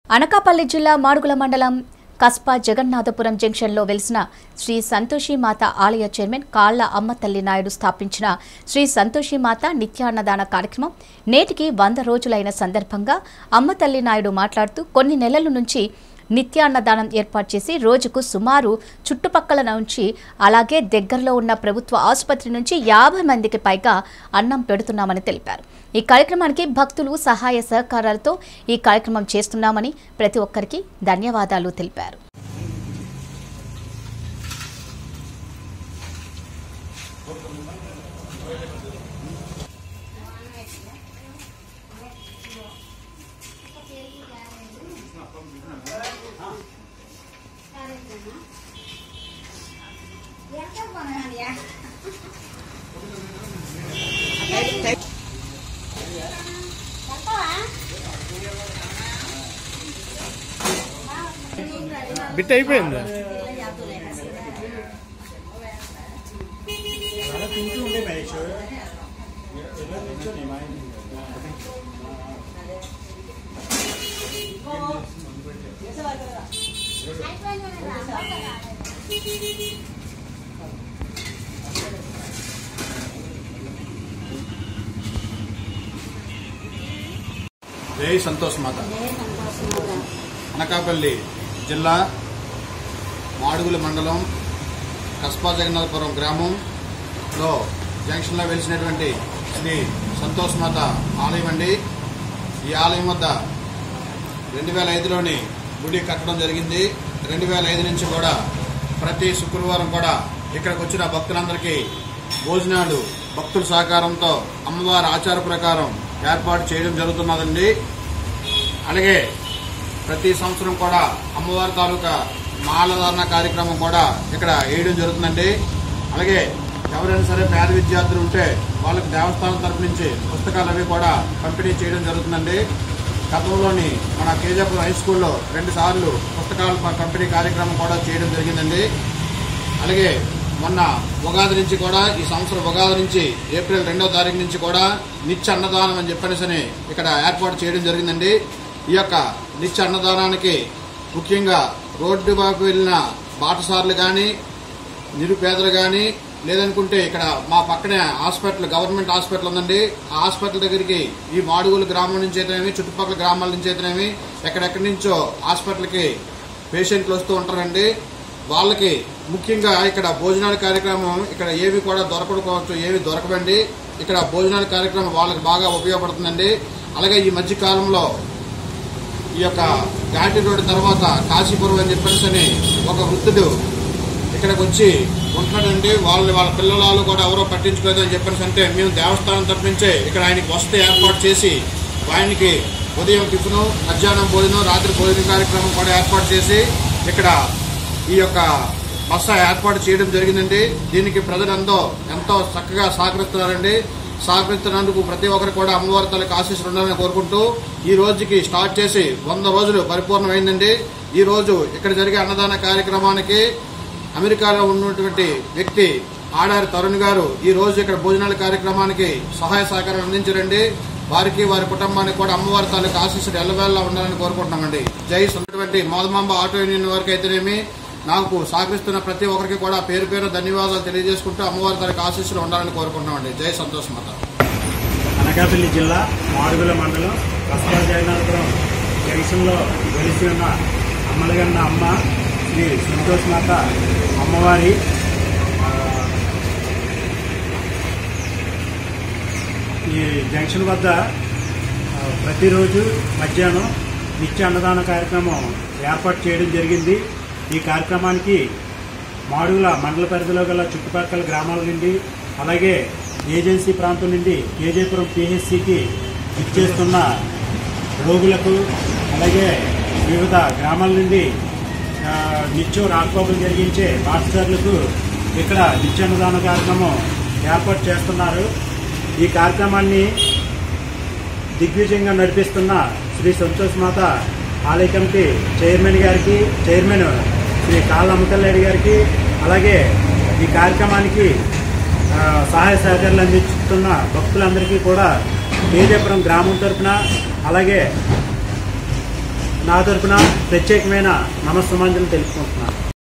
అనకాపల్లి జిల్లా మాడుగుల మండలం కస్పా జగన్నాథపురం జంక్షన్లో వెలిసిన శ్రీ సంతోషిమాత ఆలయ చైర్మన్ కాళ్ల అమ్మతల్లి నాయుడు స్థాపించిన శ్రీ సంతోషిమాత నిత్యాన్నదాన కార్యక్రమం నేటికి వంద రోజులైన సందర్భంగా అమ్మతల్లి నాయుడు మాట్లాడుతూ కొన్ని నెలల నుంచి నిత్యాన్నదానం ఏర్పాటు చేసి రోజుకు సుమారు చుట్టుపక్కల నుంచి అలాగే దగ్గరలో ఉన్న ప్రభుత్వ ఆసుపత్రి నుంచి యాభై మందికి పైగా అన్నం పెడుతున్నామని తెలిపారు ఈ కార్యక్రమానికి భక్తులు సహాయ సహకారాలతో ఈ కార్యక్రమం చేస్తున్నామని ప్రతి ఒక్కరికి ధన్యవాదాలు తెలిపారు బిట్ అయిపోయింది జై సంతోష్ మాత అనకాపల్లి జిల్లా మాడుగుల మండలం కస్బా జగన్నాథపురం గ్రామంలో జంక్షన్లో వెలిసినటువంటి శ్రీ సంతోష్ మాత ఆలయం అండి ఈ ఆలయం వద్ద రెండు వేల ఐదులోని గుడి కట్టడం జరిగింది రెండు వేల ఐదు నుంచి కూడా ప్రతి శుక్రవారం కూడా ఇక్కడికి వచ్చిన భక్తులందరికీ భోజనాలు భక్తుల సహకారంతో అమ్మవారి ఆచార ప్రకారం ఏర్పాటు చేయడం జరుగుతున్నదండి అలాగే ప్రతి సంవత్సరం కూడా అమ్మవారి తాలూకా మాలధారణ కార్యక్రమం కూడా ఇక్కడ వేయడం జరుగుతుందండి అలాగే ఎవరైనా సరే పేద విద్యార్థులు ఉంటే వాళ్ళకి దేవస్థానం తరపు నుంచి పుస్తకాలు అవి కూడా పంపిణీ చేయడం జరుగుతుందండి గతంలోని మన కేజాపూర్ హై స్కూల్లో రెండు సార్లు పుస్తకాల ప- పంపిణీ కార్యక్రమం కూడా చేయడం జరిగిందండి అలాగే మొన్న ఉగాది నుంచి కూడా ఈ సంవత్సరం ఉగాది నుంచి ఏప్రిల్ రెండో తారీఖు నుంచి కూడా నిత్య అన్నదానం అని చెప్పనేసని ఇక్కడ ఏర్పాటు చేయడం జరిగిందండి ఈ యొక్క నిత్య అన్నదానానికి ముఖ్యంగా రోడ్డు వైపు వెళ్ళిన బాటసార్లు కానీ నిరుపేదలు కానీ లేదనుకుంటే ఇక్కడ మా పక్కనే హాస్పిటల్ గవర్నమెంట్ హాస్పిటల్ ఉందండి ఆ హాస్పిటల్ దగ్గరికి ఈ మాడుగుల గ్రామం నుంచి అయితేనేమి చుట్టుపక్కల గ్రామాల నుంచి అయితేనేమి ఎక్కడెక్కడి నుంచో హాస్పిటల్కి పేషెంట్లు వస్తూ ఉంటారండి వాళ్ళకి ముఖ్యంగా ఇక్కడ భోజనాల కార్యక్రమం ఇక్కడ ఏవి కూడా దొరకకపోవచ్చు ఏవి దొరకవండి ఇక్కడ భోజనాల కార్యక్రమం వాళ్ళకి బాగా ఉపయోగపడుతుందండి అలాగే ఈ మధ్య కాలంలో ఈ యొక్క ఘాటి రోడ్డు తర్వాత కాశీపురం అని చెప్పేసి అని ఒక వృద్ధుడు ఇక్కడికి వచ్చి ఉంటున్నాడండి వాళ్ళు వాళ్ళ పిల్లలు కూడా ఎవరో పట్టించుకోలేదు అని చెప్పేసి అంటే మేము దేవస్థానం తప్పించే ఇక్కడ ఆయనకి వస్తే ఏర్పాటు చేసి ఆయనకి ఉదయం టిఫిన్ మధ్యాహ్నం భోజనం రాత్రి భోజన కార్యక్రమం కూడా ఏర్పాటు చేసి ఇక్కడ ఈ యొక్క బస ఏర్పాటు చేయడం జరిగిందండి దీనికి ప్రజలందో ఎంతో చక్కగా సహకరిస్తున్నారండి సహకరిస్తున్నందుకు ప్రతి ఒక్కరు కూడా అమ్మవారి తల్లికి ఆశీస్సులు ఉండాలని కోరుకుంటూ ఈ రోజుకి స్టార్ట్ చేసి వంద రోజులు పరిపూర్ణమైందండి ఈ రోజు ఇక్కడ జరిగే అన్నదాన కార్యక్రమానికి అమెరికాలో ఉన్నటువంటి వ్యక్తి ఆడారి తరుణ్ గారు ఈ రోజు ఇక్కడ భోజనాల కార్యక్రమానికి సహాయ సహకారం అందించారండి వారికి వారి కుటుంబానికి కూడా అమ్మవారి తాలూకు ఆశీస్సులు ఎల్లవేళలా ఉండాలని కోరుకుంటున్నామండి జై ఉన్నటువంటి మోదమాంబ ఆటో యూనియన్ వారికి అయితేనేమి నాకు సహకరిస్తున్న ప్రతి ఒక్కరికి కూడా పేరు పేరు ధన్యవాదాలు తెలియజేసుకుంటూ అమ్మవారి తాలూకు ఆశీస్సులు ఉండాలని కోరుకుంటున్నామండి జై సంతోష్ మాత అనకాపల్లి జిల్లా మాడుగుల మండలం కస్బా జగన్నాథపురం జంక్షన్లో వెలిసి ఉన్న అమ్మలగన్న అమ్మ శ్రీ సంతోష్ మాత అమ్మవారి ఆ, ఈ జంక్షన్ వద్ద ఆ, ప్రతిరోజు మధ్యాహ్నం నిత్య అన్నదాన కార్యక్రమం ఏర్పాటు చేయడం జరిగింది ఈ కార్యక్రమానికి మాడుగుల మండల పరిధిలో గల చుట్టుపక్కల గ్రామాల నుండి అలాగే ఏజెన్సీ ప్రాంతం నుండి కేజేపురం పిహెచ్సికి ఇచ్చేస్తున్న రోగులకు అలాగే వివిధ గ్రామాల నుండి ఆ, నిత్యం రాకపోకలు జరిగించే పాఠశాలలకు ఇక్కడ నిత్యాన్నదాన కార్యక్రమం ఏర్పాటు చేస్తున్నారు ఈ కార్యక్రమాన్ని దిగ్విజయంగా నడిపిస్తున్న శ్రీ సంతోష్ మాత ఆలయ కమిటీ చైర్మన్ గారికి చైర్మన్ శ్రీ కాళ్ళ అమ్మతల్లేడి గారికి అలాగే ఈ కార్యక్రమానికి ఆ, సహాయ సహకారాలు అందిస్తున్న భక్తులందరికీ కూడా తేజపురం గ్రామం తరపున అలాగే నా తరపున ప్రత్యేకమైన నమస్సమాంజలు తెలుపుకుంటున్నాను